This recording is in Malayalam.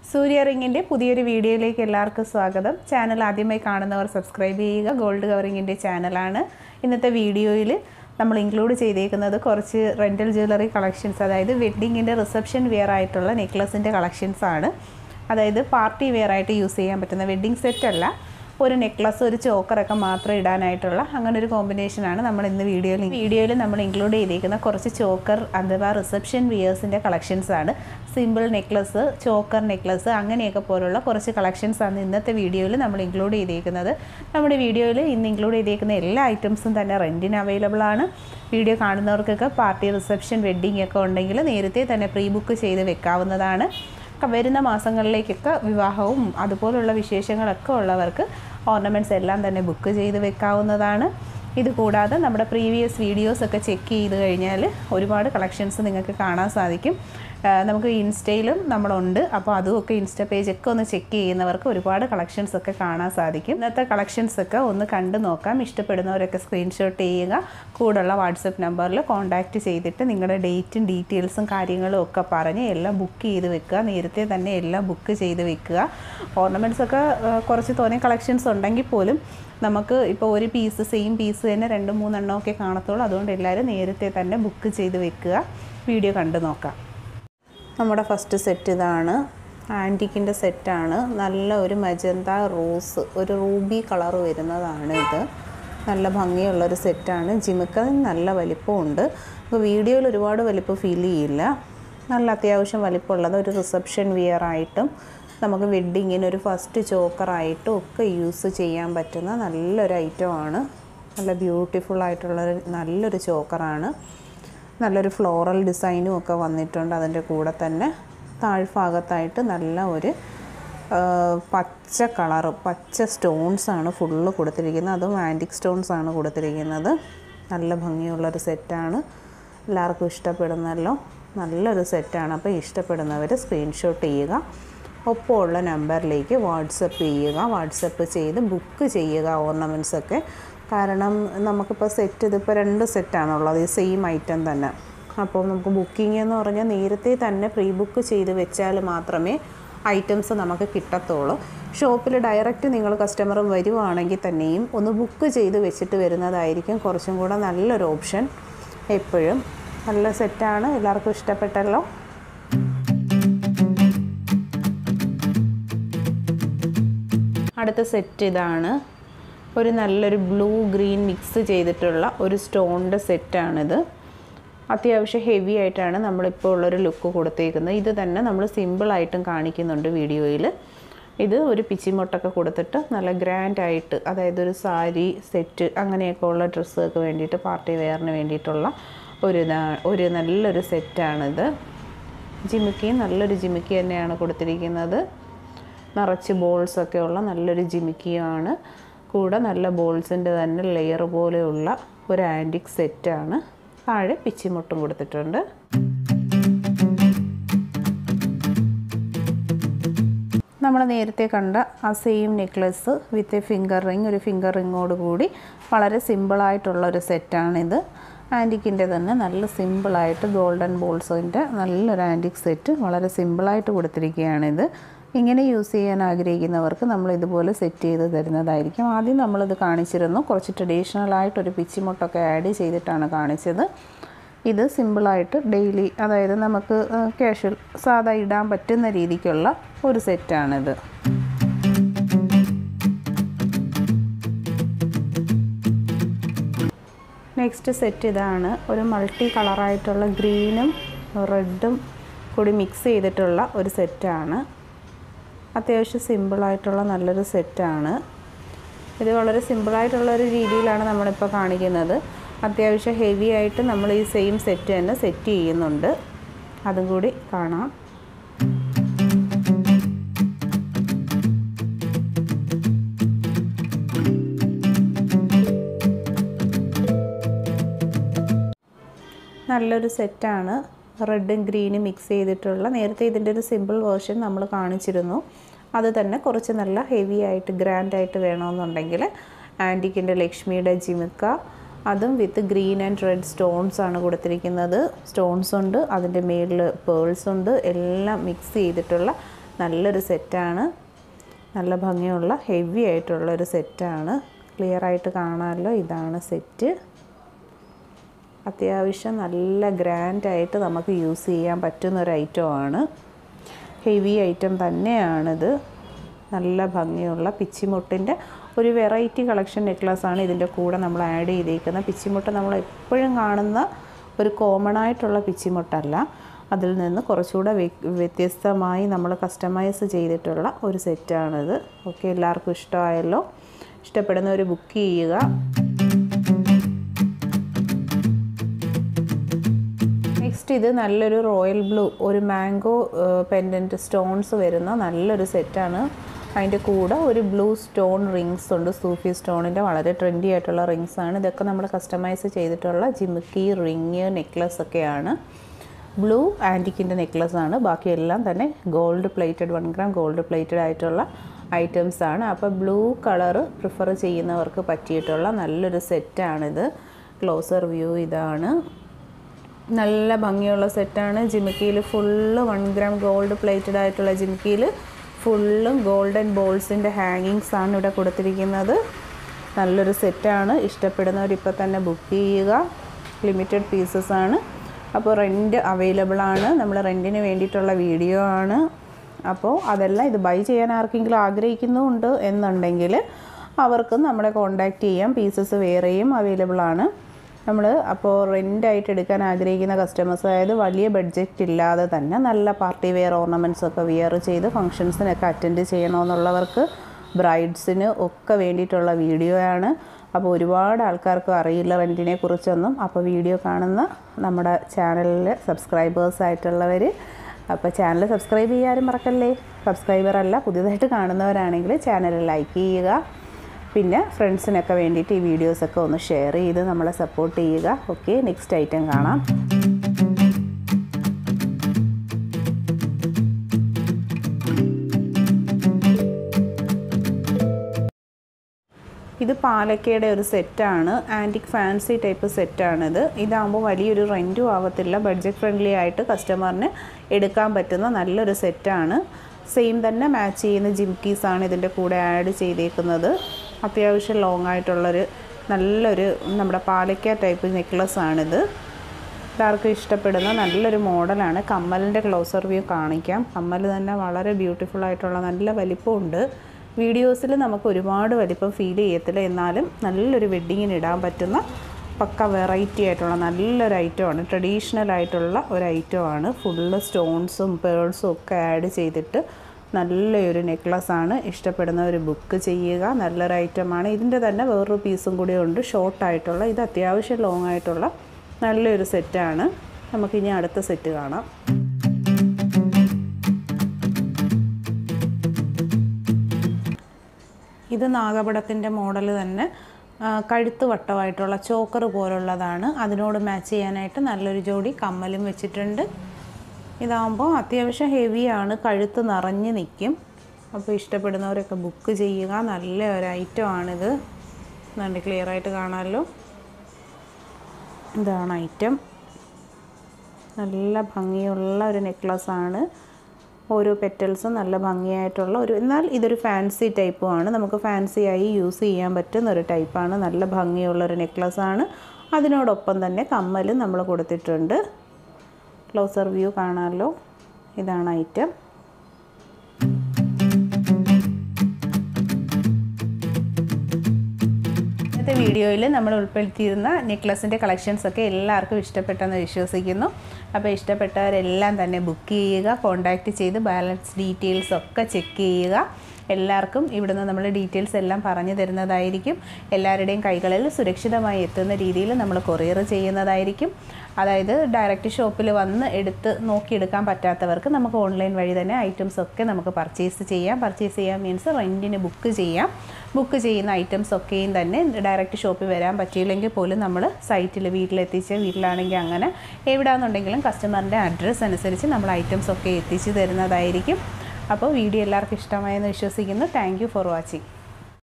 സൂര്യ റിങ്ങിൻ്റെ പുതിയൊരു വീഡിയോയിലേക്ക് എല്ലാവർക്കും സ്വാഗതം ചാനൽ ആദ്യമായി കാണുന്നവർ സബ്സ്ക്രൈബ് ചെയ്യുക ഗോൾഡ് കവറിങ്ങിൻ്റെ ചാനലാണ് ഇന്നത്തെ വീഡിയോയിൽ നമ്മൾ ഇൻക്ലൂഡ് ചെയ്തേക്കുന്നത് കുറച്ച് റെൻ്റൽ ജ്വല്ലറി കളക്ഷൻസ് അതായത് വെഡ്ഡിങ്ങിൻ്റെ റിസപ്ഷൻ വെയർ ആയിട്ടുള്ള നെക്ലസിൻ്റെ കളക്ഷൻസ് ആണ് അതായത് പാർട്ടി വെയർ ആയിട്ട് യൂസ് ചെയ്യാൻ പറ്റുന്ന വെഡ്ഡിങ് സെറ്റ് അല്ല ഒരു നെക്ലസ് ഒരു ചോക്കറൊക്കെ മാത്രം ഇടാനായിട്ടുള്ള അങ്ങനെ ഒരു കോമ്പിനേഷനാണ് നമ്മൾ ഇന്ന് വീഡിയോയിൽ വീഡിയോയിൽ നമ്മൾ ഇൻക്ലൂഡ് ചെയ്തിരിക്കുന്ന കുറച്ച് ചോക്കർ അഥവാ റിസപ്ഷൻ വിയേഴ്സിൻ്റെ കളക്ഷൻസ് ആണ് സിമ്പിൾ നെക്ലസ് ചോക്കർ നെക്ലസ് അങ്ങനെയൊക്കെ പോലുള്ള കുറച്ച് കളക്ഷൻസ് ആണ് ഇന്നത്തെ വീഡിയോയിൽ നമ്മൾ ഇൻക്ലൂഡ് ചെയ്തിരിക്കുന്നത് നമ്മുടെ വീഡിയോയിൽ ഇന്ന് ഇൻക്ലൂഡ് ചെയ്തിരിക്കുന്ന എല്ലാ ഐറ്റംസും തന്നെ റെൻറ്റിന് അവൈലബിൾ ആണ് വീഡിയോ കാണുന്നവർക്കൊക്കെ പാർട്ടി റിസപ്ഷൻ വെഡ്ഡിംഗ് ഒക്കെ ഉണ്ടെങ്കിൽ നേരത്തെ തന്നെ പ്രീ ബുക്ക് ചെയ്ത് വെക്കാവുന്നതാണ് ക- വരുന്ന മാസങ്ങളിലേക്കൊക്കെ വിവാഹവും അതുപോലുള്ള വിശേഷങ്ങളൊക്കെ ഉള്ളവർക്ക് ഓർണമെൻറ്റ്സ് എല്ലാം തന്നെ ബുക്ക് ചെയ്ത് വെക്കാവുന്നതാണ് ഇത് കൂടാതെ നമ്മുടെ പ്രീവിയസ് വീഡിയോസ് ഒക്കെ ചെക്ക് ചെയ്ത് കഴിഞ്ഞാൽ ഒരുപാട് കളക്ഷൻസ് നിങ്ങൾക്ക് കാണാൻ സാധിക്കും ആ, നമുക്ക് ഇൻസ്റ്റയിലും നമ്മളുണ്ട് അപ്പോൾ അതുമൊക്കെ ഇൻസ്റ്റ പേജൊക്കെ ഒന്ന് ചെക്ക് ചെയ്യുന്നവർക്ക് ഒരുപാട് കളക്ഷൻസ് ഒക്കെ കാണാൻ സാധിക്കും ഇന്നത്തെ കളക്ഷൻസ് ഒക്കെ ഒന്ന് കണ്ടു നോക്കാം ഇഷ്ടപ്പെടുന്നവരൊക്കെ സ്ക്രീൻഷോട്ട് ചെയ്യുക കൂടുള്ള വാട്സപ്പ് നമ്പറിൽ കോൺടാക്റ്റ് ചെയ്തിട്ട് നിങ്ങളുടെ ഡേറ്റും ഡീറ്റെയിൽസും കാര്യങ്ങളും ഒക്കെ പറഞ്ഞ് എല്ലാം ബുക്ക് ചെയ്ത് വെക്കുക നേരത്തെ തന്നെ എല്ലാം ബുക്ക് ചെയ്ത് വെക്കുക ഓർണമെൻറ്റ്സ് ഒക്കെ ആ, കുറച്ച് തോനെ കളക്ഷൻസ് ഉണ്ടെങ്കിൽ പോലും നമുക്ക് ഇപ്പോൾ ഒരു പീസ് സെയിം പീസ് തന്നെ രണ്ട് മൂന്നെണ്ണം ഒക്കെ കാണത്തുള്ളൂ അതുകൊണ്ട് എല്ലാവരും നേരത്തെ തന്നെ ബുക്ക് ചെയ്ത് വെക്കുക വീഡിയോ കണ്ടു നോക്കാം നമ്മുടെ ഫസ്റ്റ് സെറ്റ് ഇതാണ് ആൻറ്റിക്കിൻ്റെ സെറ്റാണ് നല്ല ഒരു മജന്ത റോസ് ഒരു റൂബി കളർ വരുന്നതാണ് ഇത് നല്ല ഭംഗിയുള്ളൊരു സെറ്റാണ് ജിമിക്ക നല്ല വലിപ്പമുണ്ട് അപ്പോൾ വീഡിയോയിൽ ഒരുപാട് വലിപ്പം ഫീൽ ചെയ്യില്ല നല്ല അത്യാവശ്യം വലിപ്പമുള്ളത് ഒരു റിസപ്ഷൻ വിയർ ആയിട്ടും നമുക്ക് വെഡ്ഡിങ്ങിന് ഒരു ഫസ്റ്റ് ചോക്കറായിട്ടും ഒക്കെ യൂസ് ചെയ്യാൻ പറ്റുന്ന നല്ലൊരു ഐറ്റമാണ് നല്ല ബ്യൂട്ടിഫുൾ ആയിട്ടുള്ളൊരു നല്ലൊരു ചോക്കറാണ് നല്ലൊരു ഫ്ലോറൽ ഡിസൈനും ഒക്കെ വന്നിട്ടുണ്ട് അതിൻ്റെ കൂടെ തന്നെ താഴ്ഭാഗത്തായിട്ട് നല്ല ഒരു ആ, പച്ച കളറ് പച്ച സ്റ്റോൺസ് ആണ് ഫുള്ള് കൊടുത്തിരിക്കുന്നത് അതും ആൻറ്റിക് സ്റ്റോൺസ് ആണ് കൊടുത്തിരിക്കുന്നത് നല്ല ഭംഗിയുള്ളൊരു സെറ്റാണ് എല്ലാവർക്കും ഇഷ്ടപ്പെടുന്നല്ലോ നല്ലൊരു സെറ്റാണ് അപ്പോൾ ഇഷ്ടപ്പെടുന്നവർ സ്ക്രീൻഷോട്ട് ചെയ്യുക ഒപ്പമുള്ള നമ്പറിലേക്ക് വാട്സപ്പ് ചെയ്യുക വാട്സപ്പ് ചെയ്ത് ബുക്ക് ചെയ്യുക ഓർണമെൻറ്റ്സ് ഒക്കെ കാരണം നമുക്കിപ്പോൾ സെറ്റ് ഇതിപ്പോൾ രണ്ട് സെറ്റാണുള്ളത് ഈ സെയിം ഐറ്റം തന്നെ അപ്പോൾ നമുക്ക് ബുക്കിംഗ് എന്ന് പറഞ്ഞാൽ നേരത്തെ തന്നെ പ്രീ ബുക്ക് ചെയ്ത് വെച്ചാൽ മാത്രമേ ഐറ്റംസ് നമുക്ക് കിട്ടത്തുള്ളൂ ഷോപ്പിൽ ഡയറക്റ്റ് നിങ്ങൾ കസ്റ്റമർ വരുവാണെങ്കിൽ തന്നെയും ഒന്ന് ബുക്ക് ചെയ്ത് വെച്ചിട്ട് വരുന്നതായിരിക്കും കുറച്ചും കൂടെ നല്ലൊരു ഓപ്ഷൻ എപ്പോഴും നല്ല സെറ്റാണ് എല്ലാവർക്കും ഇഷ്ടപ്പെട്ടല്ലോ അടുത്ത സെറ്റ് ഇതാണ് ഒരു നല്ലൊരു ബ്ലൂ ഗ്രീൻ മിക്സ് ചെയ്തിട്ടുള്ള ഒരു സ്റ്റോണിൻ്റെ സെറ്റാണിത് അത്യാവശ്യം ഹെവി ആയിട്ടാണ് നമ്മളിപ്പോൾ ഉള്ളൊരു ലുക്ക് കൊടുത്തേക്കുന്നത് ഇത് തന്നെ നമ്മൾ സിമ്പിളായിട്ടും കാണിക്കുന്നുണ്ട് വീഡിയോയിൽ ഇത് ഒരു പിച്ചിമൊട്ടൊക്കെ കൊടുത്തിട്ട് നല്ല ഗ്രാൻഡ് ആയിട്ട് അതായത് ഒരു സാരി സെറ്റ് അങ്ങനെയൊക്കെ ഉള്ള ഡ്രസ്സുകൾക്ക് വേണ്ടിയിട്ട് പാർട്ടി വെയറിന് വേണ്ടിയിട്ടുള്ള ഒരു ഇതാ- ഒരു നല്ലൊരു സെറ്റാണിത് ജിമിക്കി നല്ലൊരു ജിമിക്കി തന്നെയാണ് കൊടുത്തിരിക്കുന്നത് നിറച്ച് ബോൾസ് ഒക്കെ ഉള്ള നല്ലൊരു ജിമിക്കിയാണ് കൂടെ നല്ല ബോൾസിൻ്റെ തന്നെ ലെയർ പോലെയുള്ള ഒരു ആൻറ്റിക് സെറ്റാണ് താഴെ പിച്ചിമുട്ടും കൊടുത്തിട്ടുണ്ട് നമ്മൾ നേരത്തെ കണ്ട ആ same necklace with a finger ring ഒരു ഫിംഗർ റിങ്ങോട് കൂടി വളരെ സിമ്പിളായിട്ടുള്ള ഒരു സെറ്റാണിത് ആൻറ്റിക്കിൻ്റെ തന്നെ നല്ല സിമ്പിളായിട്ട് ഗോൾഡൻ ബോൾസിൻ്റെ നല്ലൊരു ആൻറ്റിക് സെറ്റ് വളരെ സിമ്പിളായിട്ട് കൊടുത്തിരിക്കുകയാണിത് ഇങ്ങനെ യൂസ് ചെയ്യാൻ ആഗ്രഹിക്കുന്നവർക്ക് നമ്മൾ ഇതുപോലെ സെറ്റ് ചെയ്ത് തരുന്നതായിരിക്കും ആദ്യം നമ്മളിത് കാണിച്ചിരുന്നു കുറച്ച് ട്രഡീഷണൽ ആയിട്ടൊരു പിച്ചിമുട്ടൊക്കെ ആഡ് ചെയ്തിട്ടാണ് കാണിച്ചത് ഇത് സിമ്പിളായിട്ട് ഡെയിലി അതായത് നമുക്ക് ക്യാഷ്വൽ സാധാ ഇടാൻ പറ്റുന്ന രീതിക്കുള്ള ഒരു സെറ്റാണിത് നെക്സ്റ്റ് സെറ്റ് ഇതാണ് ഒരു മൾട്ടി കളറായിട്ടുള്ള ഗ്രീനും റെഡും കൂടി മിക്സ് ചെയ്തിട്ടുള്ള ഒരു സെറ്റാണ് അത്യാവശ്യം സിമ്പിളായിട്ടുള്ള നല്ലൊരു സെറ്റാണ് ഇത് വളരെ സിമ്പിളായിട്ടുള്ള ഒരു രീതിയിലാണ് നമ്മളിപ്പോൾ കാണിക്കുന്നത് അത്യാവശ്യം ഹെവി ആയിട്ട് നമ്മൾ ഈ സെയിം സെറ്റ് തന്നെ സെറ്റ് ചെയ്യുന്നുണ്ട് അതും കൂടി കാണാം നല്ലൊരു സെറ്റാണ് റെഡും ഗ്രീനും മിക്സ് ചെയ്തിട്ടുള്ള നേരത്തെ ഇതിൻ്റെ ഒരു സിമ്പിൾ വേർഷൻ നമ്മൾ കാണിച്ചിരുന്നു അത് തന്നെ കുറച്ച് നല്ല ഹെവി ആയിട്ട് ഗ്രാൻഡ് ആയിട്ട് വേണമെന്നുണ്ടെങ്കിൽ ആൻറ്റിക്കിൻ്റെ ലക്ഷ്മിയുടെ ജിമിക്ക അതും with green and red stones ആണ് കൊടുത്തിരിക്കുന്നത് സ്റ്റോൺസ് ഉണ്ട് അതിൻ്റെ മേളിൽ പേൾസ് ഉണ്ട് എല്ലാം മിക്സ് ചെയ്തിട്ടുള്ള നല്ലൊരു സെറ്റാണ് നല്ല ഭംഗിയുള്ള ഹെവി ആയിട്ടുള്ള ഒരു സെറ്റാണ് ക്ലിയർ ആയിട്ട് കാണാമല്ലോ ഇതാണ് സെറ്റ് അത്യാവശ്യം നല്ല ഗ്രാൻഡായിട്ട് നമുക്ക് യൂസ് ചെയ്യാൻ പറ്റുന്ന ഒരു ഐറ്റമാണ് ഹെവി ഐറ്റം തന്നെയാണിത് നല്ല ഭംഗിയുള്ള പിച്ചിമുട്ടിൻ്റെ ഒരു വെറൈറ്റി കളക്ഷൻ നെക്ലസ് ആണ് ഇതിൻ്റെ കൂടെ നമ്മൾ ആഡ് ചെയ്തേക്കുന്നത് പിച്ചിമുട്ട് നമ്മൾ എപ്പോഴും കാണുന്ന ഒരു കോമൺ ആയിട്ടുള്ള പിച്ചിമുട്ടല്ല അതിൽ നിന്ന് കുറച്ചുകൂടെ വ്യത്യസ്തമായി നമ്മൾ കസ്റ്റമൈസ് ചെയ്തിട്ടുള്ള ഒരു സെറ്റാണിത് ഓക്കെ എല്ലാവർക്കും ഇഷ്ടമായല്ലോ ഇഷ്ടപ്പെടുന്നവർ ബുക്ക് ചെയ്യുക നെക്സ്റ്റ് ഇത് നല്ലൊരു റോയൽ ബ്ലൂ ഒരു മാംഗോ പെൻഡൻറ്റ് സ്റ്റോൺസ് വരുന്ന നല്ലൊരു സെറ്റാണ് അതിൻ്റെ കൂടെ ഒരു ബ്ലൂ സ്റ്റോൺ റിങ്സ് ഉണ്ട് സൂഫി സ്റ്റോണിൻ്റെ വളരെ ട്രെൻഡി ആയിട്ടുള്ള റിങ്സ് ആണ് ഇതൊക്കെ നമ്മൾ കസ്റ്റമൈസ് ചെയ്തിട്ടുള്ള ജിമുക്കി റിങ് നെക്ലസ് ഒക്കെയാണ് ബ്ലൂ ആൻറ്റിക്കിൻ്റെ നെക്ലസ് ആണ് ബാക്കിയെല്ലാം തന്നെ gold plated one gram gold plated ആയിട്ടുള്ള ഐറ്റംസ് ആണ് അപ്പോൾ ബ്ലൂ കളറ് പ്രിഫർ ചെയ്യുന്നവർക്ക് പറ്റിയിട്ടുള്ള നല്ലൊരു സെറ്റാണിത് ക്ലോസർ വ്യൂ ഇതാണ് നല്ല ഭംഗിയുള്ള സെറ്റാണ് ജിമിക്കിയിൽ full one gram gold plated ആയിട്ടുള്ള ജിമിക്കിയിൽ ഫുള്ളും ഗോൾഡൻ ബോൾസിൻ്റെ ഹാങ്ങിങ്സ് ആണ് ഇവിടെ കൊടുത്തിരിക്കുന്നത് നല്ലൊരു സെറ്റാണ് ഇഷ്ടപ്പെടുന്നവർ ഇപ്പോൾ തന്നെ ബുക്ക് ചെയ്യുക ലിമിറ്റഡ് പീസസ് ആണ് അപ്പോൾ റെൻറ്റ് അവൈലബിൾ ആണ് നമ്മൾ റെൻറ്റിന് വേണ്ടിയിട്ടുള്ള വീഡിയോ ആണ് അപ്പോൾ അതെല്ലാം ഇത് ബൈ ചെയ്യാൻ ആർക്കെങ്കിലും ആഗ്രഹിക്കുന്നുണ്ട് എന്നുണ്ടെങ്കിൽ അവർക്ക് നമ്മളെ കോൺടാക്റ്റ് ചെയ്യാം പീസസ് വേറെയും അവൈലബിൾ ആണ് നമ്മൾ അപ്പോൾ റെൻ്റായിട്ട് എടുക്കാൻ ആഗ്രഹിക്കുന്ന കസ്റ്റമേഴ്സ് അതായത് വലിയ ബഡ്ജറ്റ് ഇല്ലാതെ തന്നെ നല്ല പാർട്ടി വെയർ ഓർണമെൻറ്റ്സ് ഒക്കെ വിയർ ചെയ്ത് ഫങ്ഷൻസിനൊക്കെ അറ്റൻഡ് ചെയ്യണമെന്നുള്ളവർക്ക് ബ്രൈഡ്സിന് ഒക്കെ വേണ്ടിയിട്ടുള്ള വീഡിയോ ആണ് അപ്പോൾ ഒരുപാട് ആൾക്കാർക്ക് അറിയില്ല റെൻറ്റിനെ കുറിച്ചൊന്നും അപ്പോൾ വീഡിയോ കാണുന്ന നമ്മുടെ ചാനലിൽ സബ്സ്ക്രൈബേഴ്സ് ആയിട്ടുള്ളവർ അപ്പോൾ ചാനൽ സബ്സ്ക്രൈബ് ചെയ്യാനും മറക്കല്ലേ സബ്സ്ക്രൈബർ അല്ല പുതിയതായിട്ട് കാണുന്നവരാണെങ്കിൽ ചാനൽ ലൈക്ക് ചെയ്യുക പിന്നെ ഫ്രണ്ട്സിനൊക്കെ വേണ്ടിയിട്ട് ഈ വീഡിയോസൊക്കെ ഒന്ന് ഷെയർ ചെയ്ത് നമ്മളെ സപ്പോർട്ട് ചെയ്യുക ഓക്കെ നെക്സ്റ്റ് ഐറ്റം കാണാം ഇത് പാലക്കയുടെ ഒരു സെറ്റാണ് ആൻറ്റിക് ഫാൻസി ടൈപ്പ് സെറ്റാണിത് ഇതാകുമ്പോൾ വലിയൊരു റെൻറ്റും ആവത്തില്ല ബഡ്ജറ്റ് ഫ്രണ്ട്ലി ആയിട്ട് കസ്റ്റമറിന് എടുക്കാൻ പറ്റുന്ന നല്ലൊരു സെറ്റാണ് സെയിം തന്നെ മാച്ച് ചെയ്യുന്ന ജിംക്കീസാണ് ഇതിൻ്റെ കൂടെ ആഡ് ചെയ്തേക്കുന്നത് അത്യാവശ്യം ലോങ് ആയിട്ടുള്ളൊരു നല്ലൊരു നമ്മുടെ പാലക്ക ടൈപ്പ് നെക്ലസ് ആണിത് എല്ലാവർക്കും ഇഷ്ടപ്പെടുന്ന നല്ലൊരു മോഡലാണ് കമ്മലിൻ്റെ ക്ലോസർ വ്യൂ കാണിക്കാം കമ്മൽ തന്നെ വളരെ ബ്യൂട്ടിഫുൾ ആയിട്ടുള്ള നല്ല വലിപ്പമുണ്ട് വീഡിയോസിൽ നമുക്ക് ഒരുപാട് വലിപ്പം ഫീൽ ചെയ്യത്തില്ല എന്നാലും നല്ലൊരു വെഡ്ഡിങ്ങിന് ഇടാൻ പറ്റുന്ന പക്ക വെറൈറ്റി ആയിട്ടുള്ള നല്ലൊരു ഐറ്റമാണ് ട്രഡീഷണൽ ആയിട്ടുള്ള ഒരു ഐറ്റമാണ് ഫുള്ള് സ്റ്റോൺസും പേൾസും ഒക്കെ ആഡ് ചെയ്തിട്ട് നല്ലൊരു നെക്ലസ് ആണ് ഇഷ്ടപ്പെടുന്നവർ ബുക്ക് ചെയ്യുക നല്ലൊരു ഐറ്റമാണ് ഇതിൻ്റെ തന്നെ വേറൊരു പീസും കൂടി ഉണ്ട് ഷോർട്ടായിട്ടുള്ള ഇത് അത്യാവശ്യം ലോങ് ആയിട്ടുള്ള നല്ലൊരു സെറ്റാണ് നമുക്കിനി അടുത്ത സെറ്റ് കാണാം ഇത് നാഗപടത്തിൻ്റെ മോഡൽ തന്നെ കഴുത്ത് വട്ടമായിട്ടുള്ള ചോക്കർ പോലുള്ളതാണ് അതിനോട് മാച്ച് ചെയ്യാനായിട്ട് നല്ലൊരു ജോഡി കമ്മലും വെച്ചിട്ടുണ്ട് ഇതാകുമ്പോൾ അത്യാവശ്യം ഹെവിയാണ് കഴുത്ത് നിറഞ്ഞ് നിൽക്കും അപ്പോൾ ഇഷ്ടപ്പെടുന്നവരൊക്കെ ബുക്ക് ചെയ്യുക നല്ല ഒരു ഐറ്റമാണിത് നല്ല ക്ലിയർ ആയിട്ട് കാണാമല്ലോ ഇതാണ് ഐറ്റം നല്ല ഭംഗിയുള്ള ഒരു നെക്ലസ് ആണ് ഓരോ പെറ്റൽസും നല്ല ഭംഗിയായിട്ടുള്ള ഒരു എന്നാൽ ഇതൊരു ഫാൻസി ടൈപ്പുമാണ് നമുക്ക് ഫാൻസി ആയി യൂസ് ചെയ്യാൻ പറ്റുന്ന ഒരു ടൈപ്പാണ് നല്ല ഭംഗിയുള്ള ഒരു നെക്ലസ് ആണ് അതിനോടൊപ്പം തന്നെ കമ്മൽ നമ്മൾ കൊടുത്തിട്ടുണ്ട് ക്ലോസർ വ്യൂ കാണാമല്ലോ ഇതാണ് ഐറ്റം ഇന്നത്തെ വീഡിയോയിൽ നമ്മൾ ഉൾപ്പെടുത്തിയിരുന്ന നെക്ലസിൻ്റെ കളക്ഷൻസ് ഒക്കെ എല്ലാവർക്കും ഇഷ്ടപ്പെട്ടെന്ന് വിശ്വസിക്കുന്നു അപ്പോൾ ഇഷ്ടപ്പെട്ടവരെല്ലാം തന്നെ ബുക്ക് ചെയ്യുക കോൺടാക്റ്റ് ചെയ്ത് ബാലൻസ് ഡീറ്റെയിൽസ് ഒക്കെ ചെക്ക് ചെയ്യുക എല്ലാവർക്കും ഇവിടുന്ന് നമ്മൾ ഡീറ്റെയിൽസ് എല്ലാം പറഞ്ഞു തരുന്നതായിരിക്കും എല്ലാവരുടെയും കൈകളിൽ സുരക്ഷിതമായി എത്തുന്ന രീതിയിൽ നമ്മൾ കൊറിയർ ചെയ്യുന്നതായിരിക്കും അതായത് ഡയറക്റ്റ് ഷോപ്പിൽ വന്ന് എടുത്ത് നോക്കിയെടുക്കാൻ പറ്റാത്തവർക്ക് നമുക്ക് ഓൺലൈൻ വഴി തന്നെ ഐറ്റംസ് ഒക്കെ നമുക്ക് പർച്ചേസ് ചെയ്യാം പർച്ചേസ് ചെയ്യാൻ മീൻസ് റെൻറ്റിന് ബുക്ക് ചെയ്യാം ബുക്ക് ചെയ്യുന്ന ഐറ്റംസ് ഒക്കെയും തന്നെ ഡയറക്റ്റ് ഷോപ്പിൽ വരാൻ പറ്റിയില്ലെങ്കിൽ പോലും നമ്മൾ സൈറ്റിൽ വീട്ടിലെത്തിച്ച് വീട്ടിലാണെങ്കിൽ അങ്ങനെ എവിടെയാണെന്നുണ്ടെങ്കിലും കസ്റ്റമറിൻ്റെ അഡ്രസ്സ് അനുസരിച്ച് നമ്മൾ ഐറ്റംസ് ഒക്കെ എത്തിച്ചു തരുന്നതായിരിക്കും അപ്പോൾ വീഡിയോ എല്ലാവർക്കും ഇഷ്ടമായെന്ന് വിശ്വസിക്കുന്നു താങ്ക് ഫോർ വാച്ചിങ്